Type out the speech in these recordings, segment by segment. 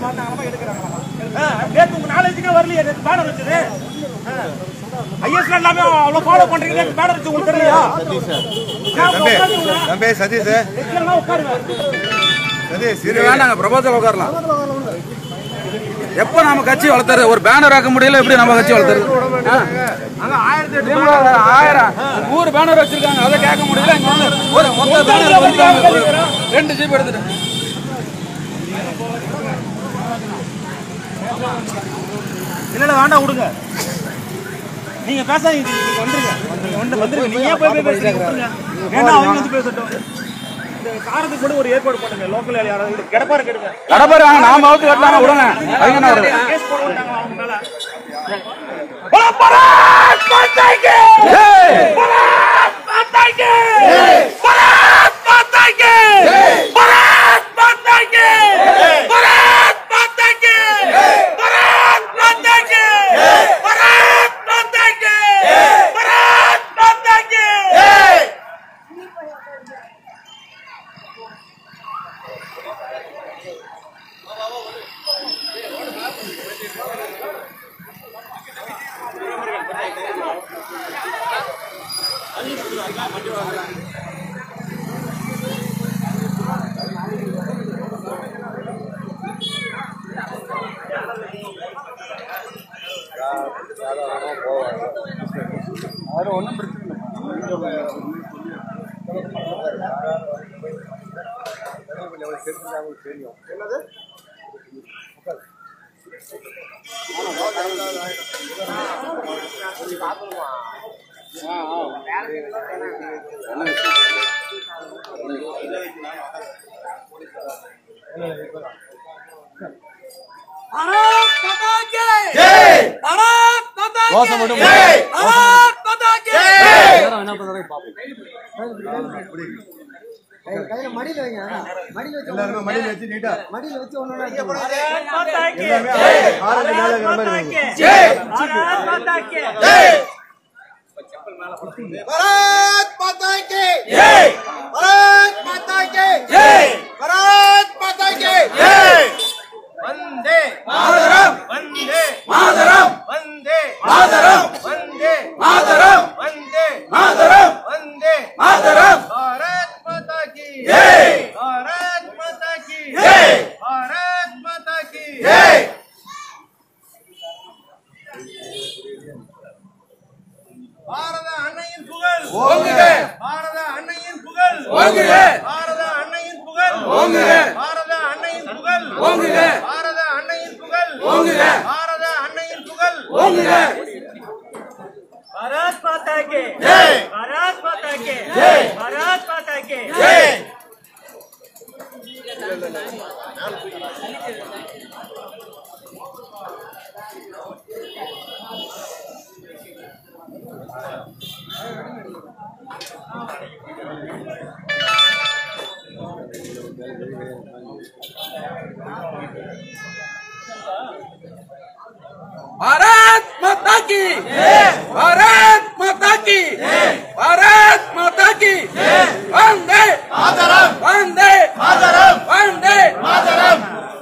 பார்த்தாங்களா எடுக்கிறாங்களா நேற்று உங்க நாலேஜுக்கே வரலையே நேற்று பேனர் வச்சது ஐஎஸ்ல எல்லாமே அவ்வளோ ஃபாலோ பண்றீங்க நேற்று பேனர் வச்சு உங்களுக்கு தெரியலையா நான் தம்பி உட்காருங்க. தம்பி சதீஷ் நெட்லலாம் உட்காருங்க சதீஷ் இது இரு வேண்டாங்க பிரபோசல் உட்காரலாம் எப்போ நாம கட்சி வளர்த்துறது ஒரு பேனர் ஆக்க முடியல எப்படி நம்ம கட்சி வளர்த்துறது ஆ? திமுக ஆயிரம் நூறு பேனர் வச்சிருக்காங்க அதை கேட்க முடியல இங்க வந்து ஒரு மொத்த பேனர் வந்துட்டாங்க. ஒரு ரெண்டு ஜீப் எடுத்துட்டு இல்ல இல்ல வேண்டாம் விடுங்க நீங்க பேசாதீங்க நீங்க வந்துருங்க வந்துருங்க வந்து வந்துருங்க நீங்க ஏன் போய் போய் பேசுறீங்க விட்டுருங்க. வேண்டாம் அவங்க வந்து பேசட்டும் இந்த காரத்துக்கு கூட ஒரு ஏற்பாடு பண்ணுங்க லோக்கல் யாராவது கிடப்பாரு கெடுங்க கடப்பாரு வாங்க நாம அவுத்து கட்டலாம் விடுங்க அதுக்கு என்ன வருது கேஸ் போட மாட்டாங்க அவங்க மேல போலா, பராக் மாதாக்கு! பராக் மாதாக்கு! பராக் மாதாக்கு! பராக் மாதாக்கு! பராக் மாதாக்கு! பராக் மாதாக்கு! பராக் மாதாக்கு! பராக் மாதாக்கு! கையில மடியில வைங்க மடியில வச்சு எல்லாருமே மடியில் வச்சு நீட்டா மடியில வச்சு ஒண்ணு எல்லாமே ஆரஞ்சு மேல இருக்கிற மாதிரி வைங்க. भारत माता की जय भारत माता की जय भारत माता की जय वंदे मातरम वंदे मातरम वंदे मातरम वंदे मातरम वंदे मातरम वंदे मातरम भारत माता की जय भारत माता की जय भारत माता की जय பாரத அன்னையின் புகழ் ஓங்குக பாரத அன்னையின் புகழ் ஓங்குக பாரத அன்னையின் புகழ் ஓங்குக பாரத அன்னையின் புகழ் ஓங்குக பாரத அன்னையின் புகழ் ஓங்குக பாரத அன்னையின் புகழ் ஓங்குக भारत माता के जय भारत माता के जय भारत माता के जय भारत माता की भारत माता की भारत माता की वंदे मातरम वंदे मातरम वंदे मातरम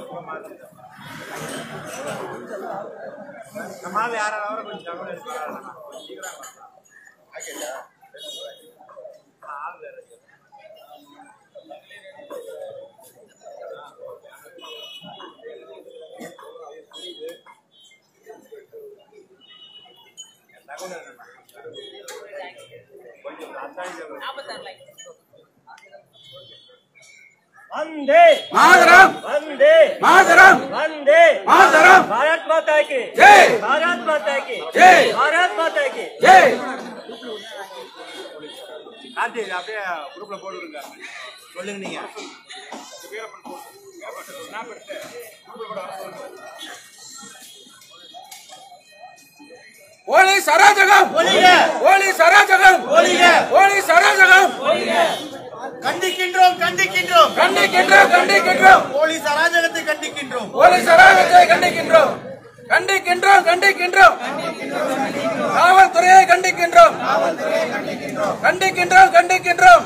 वंदे मातरम वंदे मातरम वंदे मातरम भारत माता की जय भारत माता की जय भारत माता की जय கார்த்தி இதை அப்படியே குரூப்ல போட்டுருங்க சொல்லுங்க நீங்க போலீஸ் அராஜகம் போலீஸ் அராஜகம் போலீஸ் அராஜகம் கண்டிக்கின்றோம் கண்டிக்கின்றோம் கண்டிக்கின்றோம் கண்டிக்கின்றோம் போலீஸ் அராஜகத்தை கண்டிக்கின்றோம் போலீஸ் அராஜகத்தை கண்டிக்கின்றோம் கண்டிக்கின்றோம் கண்டிக்கின்றோம் காவல்துறையை கண்டிக்கின்றோம் கண்டிக்கின்றோம் கண்டிக்கின்றோம்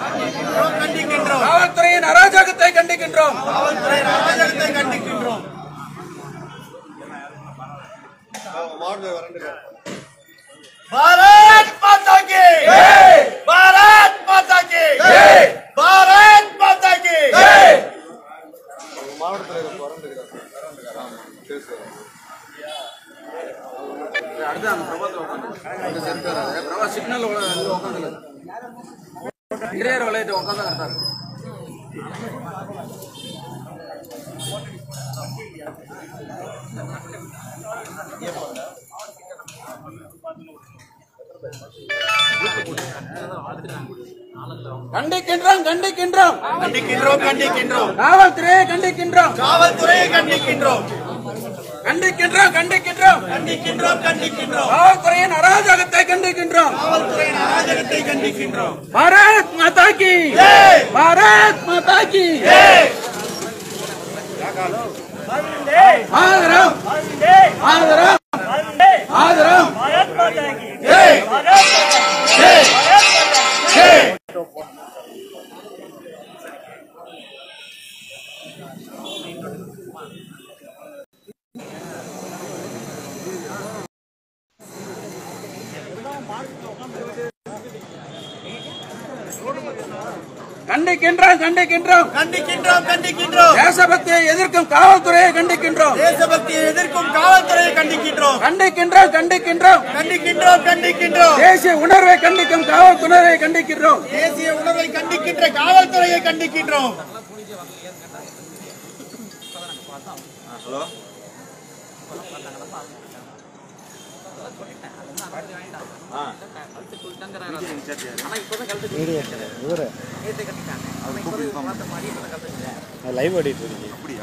கண்டிக்கின்றோம் காவல்துறையின் அராஜகத்தை கண்டிக்கின்றோம் காவல்துறை அராஜகத்தை கண்டிக்கின்றோம் பாரத் மாதா கி பாரத் மாதா கி பாரத் மாதா கி அடுத்து அந்த பிரபாத்தில் உட்காந்து சென்டர் பிரபா சிக்னல் உட்காந்து இடையர் விளையாட்டு உட்காந்து கரெக்டாக இருக்கும் கண்டிக்கின்றோம் கண்டிக்கின்றோம் கண்டிக்கின்றோம் கண்டிக்கின்றோம் காவல்துறையை கண்டிக்கின்றோம் காவல்துறையை கண்டிக்கின்றோம் கண்டிக்கின்றோம் கண்டிக்கின்றோம் கண்டிக்கின்றோம் கண்டிக்கின்றோம் காவல்துறையின் அராஜகத்தை கண்டிக்கின்றோம் காவல்துறையின் அராஜகத்தை கண்டிக்கின்றோம் பாரத் மாதா கி ஜெய்! பாரத் மாதா கி வந்தே ஆதரம் வந்தே ஆதரம் வந்தே ஆதரம் பாரத் மாதா கி ஜெய்! பாரத் மாதா கி ஜெய்! பாரத் மாதா கி ஜெய்! கண்டிக்கின்றோம் கண்டிக்கின்றோம் கண்டிக்கின்றோம் கண்டிக்கின்றோம் தேசபக்தியை எதிர்க்கும் காவல்துறையை கண்டிக்கின்றோம் தேசபக்தியை எதிர்க்கும் காவல்துறையை கண்டிக்கின்றோம் கண்டிக்கின்றோம் கண்டிக்கின்றோம் கண்டிக்கின்றோம் கண்டிக்கின்றோம் தேசிய உணர்வை கண்டிக்கும் காவல்துறையை கண்டிக்கின்றோம் தேசிய உணர்வை கண்டிக்கின்ற காவல்துறையை கண்டிக்கின்றோம் லைவ் ஓடிட்டு இருக்கீங்க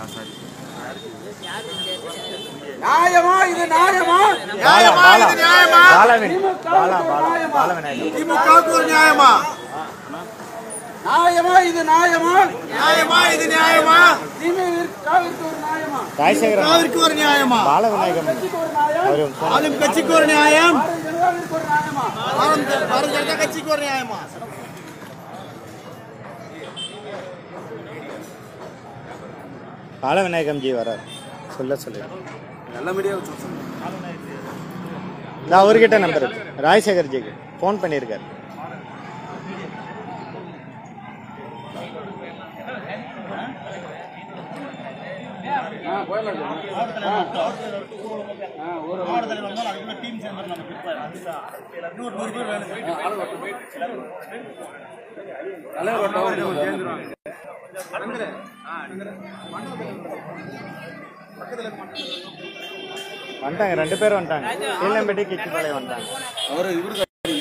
நியாயமா இது நியாயமா நியாயமா இது நியாயமா திமுகவுக்கு ஒரு நியாயமா திமுகவுக்கு ஒரு நியாயமா நியாயமா இது நியாயமா நியாயமா இது நியாயமா திமுகவிற்கு ஒரு நியாயமா ராஜசேகரன் திமுகவிற்கு ஒரு நியாயமா பாலவிநாயகம் கட்சிக்கு ஒரு நியாயம் அவர் ஆளும் கட்சிக்கு ஒரு நியாயம் பாரதிய ஜனதாவிற்கு ஒரு நியாயமா பாரதிய பாரதிய ஜனதா கட்சிக்கு ஒரு நியாயமா பாலவிநாயகம் ஜி வரார் சொல்ல சொல்லு நல்ல மீடியா இந்த அவர்கிட்ட நம்பர் இருக்கு ராஜசேகர் ஜிக்கு ஃபோன் பண்ணியிருக்காரு வந்துட்டாங்க ரெண்டு பேரும் வந்துட்டாங்க கீழம்பட்டி கிச்சிப்பாளையம் வந்துட்டாங்க அவரு இவரு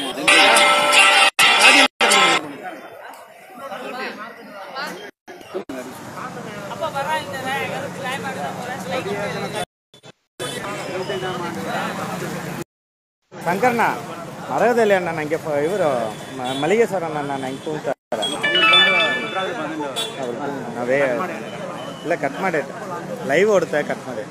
ಶಂಕರ್ನ ಮರಗದಲ್ಲಿ ಅಣ್ಣ ನನಗೆ ಇವರು ಮಲ್ಲಿಗೇಶ್ವರ ಅಣ್ಣ ನಂಗೆ ಕೂತಾರ ನಾವೇ ಇಲ್ಲ ಕಟ್ ಮಾಡಿ ಲೈವ್ ಓಡುತ್ತೆ ಕಟ್ ಮಾಡಿ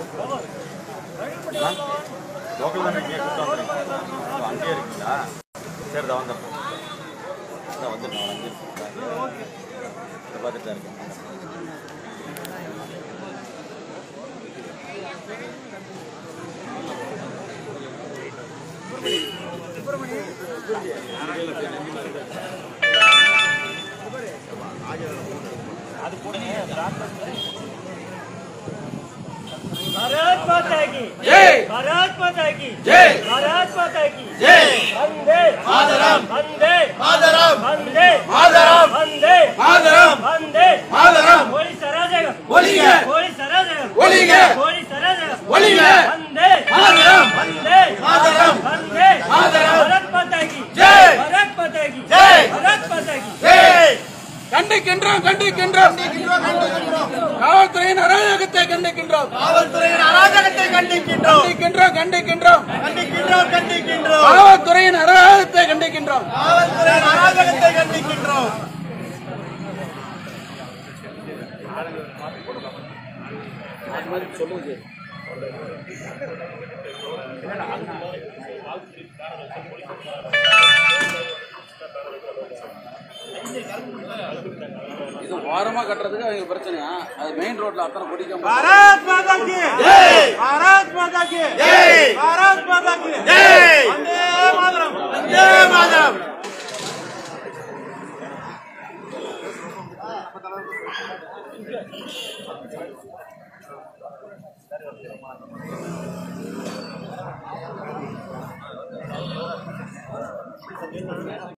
भारत माता की ஜெய் भारत माता की ஜெய் भारत माता की ஜெய் वंदे मातरम वंदे मातरम वंदे மாதரம் वंदे மாதரம் वंदे மாதரம் கோழி சராஜகம் ஒலிக கோழி சராஜகம் ஒலிக கோழி சராஜகம் ஒலிக वंदे மாதரம் वंदे मातरम वंदे மாதரம் भारत माता की ஜெய் भारत माता की ஜெய் भारत माता की ஜெய் கண்டிக்கின்றோம் கண்டிக்கின்றோம் காவல்துறையின் அராஜகத்தை கண்டிக்கின்றோம் காவல்துறையின் அராஜகத்தை கண்டிக்கின்றோம் கண்டிக்கின்றோம் கண்டிக்கின்றோம் கண்டிக்கின்றோம் கண்டிக்கின்றோம் காவல்துறையின் அராஜகத்தை கண்டிக்கின்றோம் காவல்துறையின் அராஜகத்தை கண்டிக்கின்றோம் இது ஓரமா கட்டுறதுக்கு அவங்க பிரச்சனையா அது மெயின் ரோட்ல அத்தனை பிடிக்க भारत माता की भारत माता की ஆ